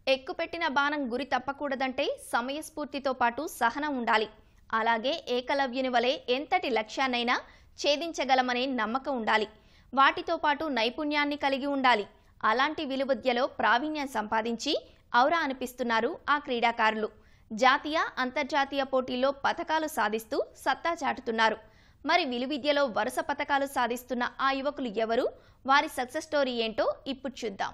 ఎక్కుపెట్టిన బాణం గురి తప్పకూడదంటే సమయస్ఫూర్తితో పాటు సహనం ఉండాలి అలాగే ఏకలవ్యుని వలె ఎంతటి లక్ష్యాన్నైనా ఛేదించగలమనే నమ్మకం ఉండాలి వాటితో పాటు నైపుణ్యాన్ని కలిగి ఉండాలి అలాంటి విలువిద్యలో ప్రావీణ్యం సంపాదించి ఔరా అనిపిస్తున్నారు ఆ క్రీడాకారులు జాతీయ అంతర్జాతీయ పోటీల్లో పథకాలు సాధిస్తూ సత్తా చాటుతున్నారు మరి విలువిద్యలో వరుస పథకాలు సాధిస్తున్న ఆ యువకులు ఎవరు వారి సక్సెస్ స్టోరీ ఏంటో ఇప్పుడు చూద్దాం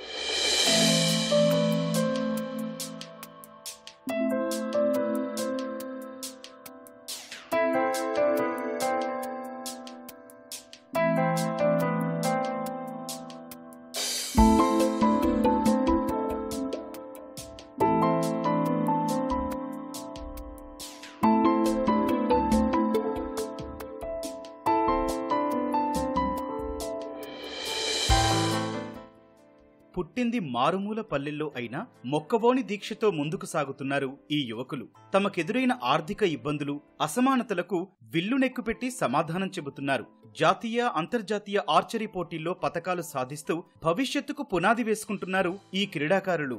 పుట్టింది మారుమూల పల్లెల్లో అయినా మొక్కబోని దీక్షతో ముందుకు సాగుతున్నారు ఈ యువకులు తమకెదురైన ఆర్థిక ఇబ్బందులు అసమానతలకు విల్లునెక్కుపెట్టి సమాధానం చెబుతున్నారు జాతీయ అంతర్జాతీయ ఆర్చరీ పోటీల్లో పతకాలు సాధిస్తూ భవిష్యత్తుకు పునాది వేసుకుంటున్నారు ఈ క్రీడాకారులు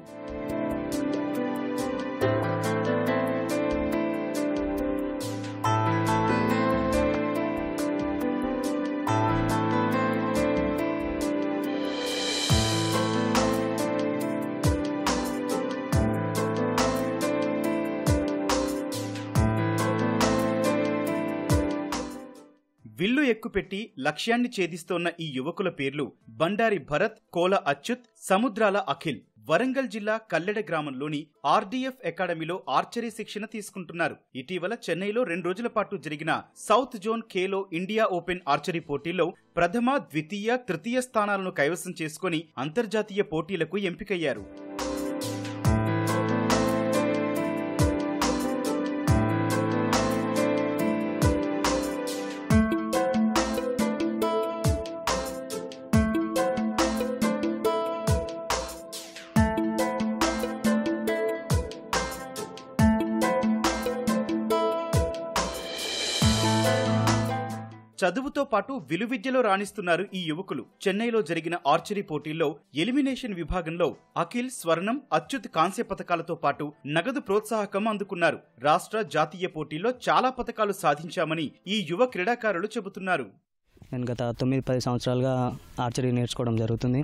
విల్లు ఎక్కుపెట్టి లక్ష్యాన్ని ఛేదిస్తోన్న ఈ యువకుల పేర్లు బండారి భరత్ కోల అచ్యుత్ సముద్రాల అఖిల్ వరంగల్ జిల్లా కల్లెడ గ్రామంలోని ఆర్డీఎఫ్ అకాడమీలో ఆర్చరీ శిక్షణ తీసుకుంటున్నారు ఇటీవల చెన్నైలో రెండు రోజుల పాటు జరిగిన south zone Khelo India open archery పోటీల్లో ప్రథమ ద్వితీయ తృతీయ స్థానాలను కైవసం చేసుకుని అంతర్జాతీయ పోటీలకు ఎంపికయ్యారు చదువుతో పాటు విలువిద్యలో రాణిస్తున్నారు ఈ యువకులు చెన్నైలో జరిగిన ఆర్చరీ పోటీల్లో ఎలిమినేషన్ విభాగంలో అఖిల్ స్వర్ణం అత్యుత్ కాంస్య పథకాలతో పాటు నగదు ప్రోత్సాహకం అందుకున్నారు రాష్ట్ర జాతీయ పోటీల్లో చాలా పథకాలు సాధించామని ఈ యువ క్రీడాకారులు చెబుతున్నారు నేను గత తొమ్మిది పది సంవత్సరాలుగా ఆర్చరీ నేర్చుకోవడం జరుగుతుంది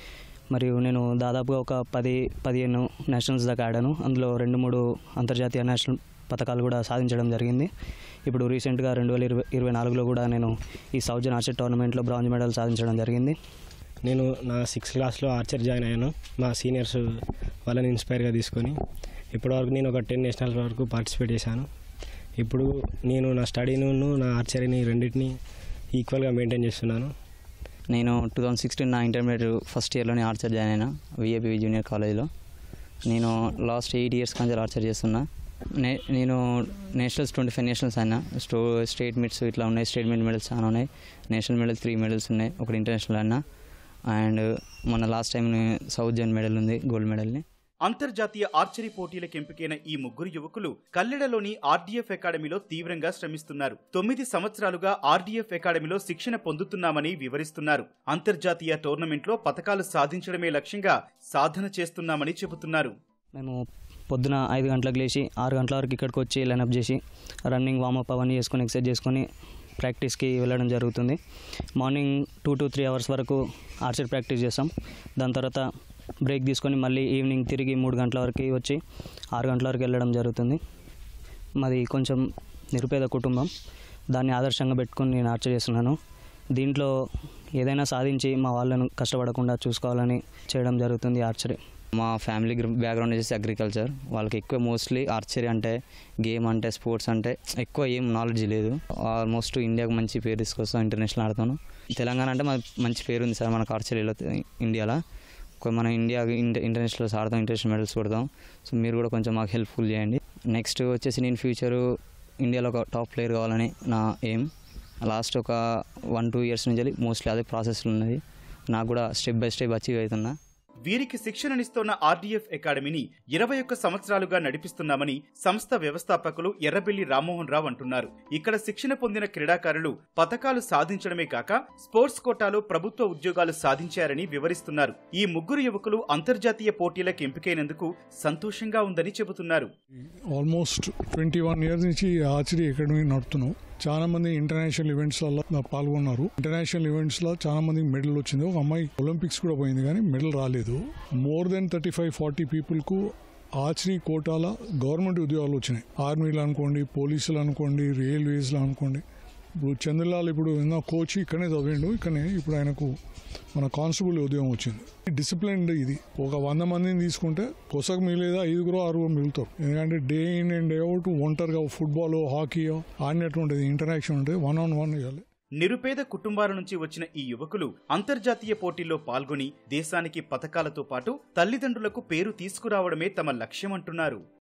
మరియు నేను దాదాపుగా ఒక పది పదిహేను నేషనల్స్ దాకా ఆడాను అందులో రెండు మూడు అంతర్జాతీయ నేషనల్ పథకాలు కూడా సాధించడం జరిగింది ఇప్పుడు రీసెంట్గా రెండు వేల ఇరవై ఇరవై నాలుగులో కూడా నేను ఈ సౌత్ జన్ ఆర్చర్ టోర్నమెంట్లో బ్రాంజ్ మెడల్ సాధించడం జరిగింది నేను నా సిక్స్త్ క్లాస్లో ఆర్చర్ జాయిన్ అయ్యాను మా సీనియర్స్ వాళ్ళని ఇన్స్పైర్గా తీసుకొని ఇప్పటివరకు నేను ఒక టెన్ నేషనల్ వరకు పార్టిసిపేట్ చేశాను ఇప్పుడు నేను నా స్టడీను నా ఆర్చరీని రెండింటిని ఈక్వల్గా మెయింటైన్ చేస్తున్నాను నేను టూ థౌజండ్ సిక్స్టీన్ నా ఇంటర్మీడియట్ ఫస్ట్ ఇయర్లోనే ఆర్చర్ జాయిన్ అయినా విఏపి జూనియర్ కాలేజ్లో నేను లాస్ట్ ఎయిట్ ఇయర్స్ కానీ ఆర్చర్ చేస్తున్నా నే నేను నేషనల్స్ ట్వంటీ ఫైవ్ నేషనల్స్ అయినా స్టో స్టేట్ మీట్స్ ఇట్లా ఉన్నాయి స్టేట్ మీట్ మెడల్స్ చాలా ఉన్నాయి నేషనల్ మెడల్స్ త్రీ మెడల్స్ ఉన్నాయి ఒకటి ఇంటర్నేషనల్ అయినా అండ్ మొన్న last time south zone medal ఉంది గోల్డ్ మెడల్ని అంతర్జాతీయ ఆర్చరీ పోటీలకు ఎంపికైన ఈ ముగ్గురు యువకులు కల్లెడలోని ఆర్డీఎఫ్ అకాడమీలో తీవ్రంగా శ్రమిస్తున్నారు తొమ్మిది సంవత్సరాలుగా ఆర్డీఎఫ్ అకాడమీలో శిక్షణ పొందుతున్నామని వివరిస్తున్నారు అంతర్జాతీయ టోర్నమెంట్లో పతకాలు సాధించడమే లక్ష్యంగా సాధన చేస్తున్నామని చెబుతున్నారు మేము పొద్దున ఐదు గంటలకు లేచి ఆరు గంటల వరకు ఇక్కడికి వచ్చి లైనప్ చేసి రన్నింగ్ వామప్ అవన్నీ చేసుకొని ఎక్సర్సైజ్ చేసుకొని ప్రాక్టీస్కి వెళ్ళడం జరుగుతుంది morning two to three hours వరకు ఆర్చర్ ప్రాక్టీస్ చేస్తాం దాని తర్వాత బ్రేక్ తీసుకొని మళ్ళీ ఈవినింగ్ తిరిగి మూడు గంటల వరకు వచ్చి ఆరు గంటల వరకు వెళ్ళడం జరుగుతుంది మాది కొంచెం నిరుపేద కుటుంబం దాన్ని ఆదర్శంగా పెట్టుకొని నేను ఆర్చర్ చేస్తున్నాను దీంట్లో ఏదైనా సాధించి మా వాళ్ళను కష్టపడకుండా చూసుకోవాలని చేయడం జరుగుతుంది ఆర్చరీ మా ఫ్యామిలీ బ్యాక్గ్రౌండ్ వచ్చేసి అగ్రికల్చర్ వాళ్ళకి ఎక్కువ మోస్ట్లీ ఆర్చరీ అంటే గేమ్ అంటే స్పోర్ట్స్ అంటే ఎక్కువ ఏం నాలెడ్జ్ లేదు ఆల్మోస్ట్ ఇండియాకు మంచి పేరు తీసుకొస్తాం ఇంటర్నేషనల్ ఆడతాను తెలంగాణ అంటే మాకు మంచి పేరు ఉంది సార్ మనకు ఆర్చరీలో ఇండియాలో ఒక మన ఇండియా ఇంటర్ ఇంటర్నేషనల్స్ ఆడతాం ఇంటర్నేషనల్ మెడల్స్ కొడతాం సో మీరు కూడా కొంచెం మాకు హెల్ప్ఫుల్ చేయండి నెక్స్ట్ వచ్చేసి నేను ఫ్యూచరు ఇండియాలో ఒక టాప్ ప్లేయర్ కావాలని నా ఎయిమ్ లాస్ట్ ఒక వన్ టూ ఇయర్స్ నుంచి మోస్ట్లీ అదే ప్రాసెస్లో ఉన్నది నాకు కూడా స్టెప్ బై స్టెప్ అచీవ్ అవుతున్నా వీరికి శిక్షణనిస్తోన్న ఆర్డీఎఫ్ అకాడమీని ఇరవై ఒక్క సంవత్సరాలుగా నడిపిస్తున్నామని సంస్థ వ్యవస్థాపకులు ఎర్రబెల్లి రామ్మోహన్ రావు అంటున్నారు ఇక్కడ శిక్షణ పొందిన క్రీడాకారులు పథకాలు సాధించడమే కాక స్పోర్ట్స్ కోటాలో ప్రభుత్వ ఉద్యోగాలు సాధించారని వివరిస్తున్నారు ఈ ముగ్గురు యువకులు అంతర్జాతీయ పోటీలకు ఎంపికైనందుకు సంతోషంగా ఉందని చెబుతున్నారు ఆల్మోస్ట్ ట్వంటీ వన్ ఇయర్స్ నుంచి ఈ ఆర్చరీ అకాడమీ నడుపుతున్నాం చాలా మంది ఇంటర్నేషనల్ ఈవెంట్స్ లో పాల్గొన్నారు ఇంటర్నేషనల్ ఈవెంట్స్ లో చాలా మందికి మెడల్ వచ్చింది ఒక అమ్మాయి ఒలింపిక్స్ కూడా పోయింది కానీ మెడల్ రాలేదు more than thirty five forty people కు ఆర్చరీ కోటాల గవర్నమెంట్ ఉద్యోగాలు వచ్చినాయి ఆర్మీలో అనుకోండి పోలీసులు అనుకోండి రైల్వేస్లో అనుకోండి ఇప్పుడు చంద్రలాల్ ఇప్పుడు నా కోచ్ ఇక్కడనే చదివిండు ఇక్కడనే ఇప్పుడు ఆయనకు మన కానిస్టేబుల్ ఉద్యోగం వచ్చింది డిసిప్లిన్ ఇది ఒక వంద మందిని తీసుకుంటే కొసకు మిగిలేదా ఐదుగురు ఆరుగురు మిగులుతారు ఎందుకంటే day in and day out ఒంటరిగా ఫుట్బాల్ హాకీ ఆడినటువంటిది ఇంటరాక్షన్ ఉంటుంది వన్ ఆన్ వన్ ఇవ్వాలి నిరుపేద కుటుంబాల నుంచి వచ్చిన ఈ యువకులు అంతర్జాతీయ పోటీల్లో పాల్గొని దేశానికి పథకాలతో పాటు తల్లిదండ్రులకు పేరు తీసుకురావడమే తమ లక్ష్యమంటున్నారు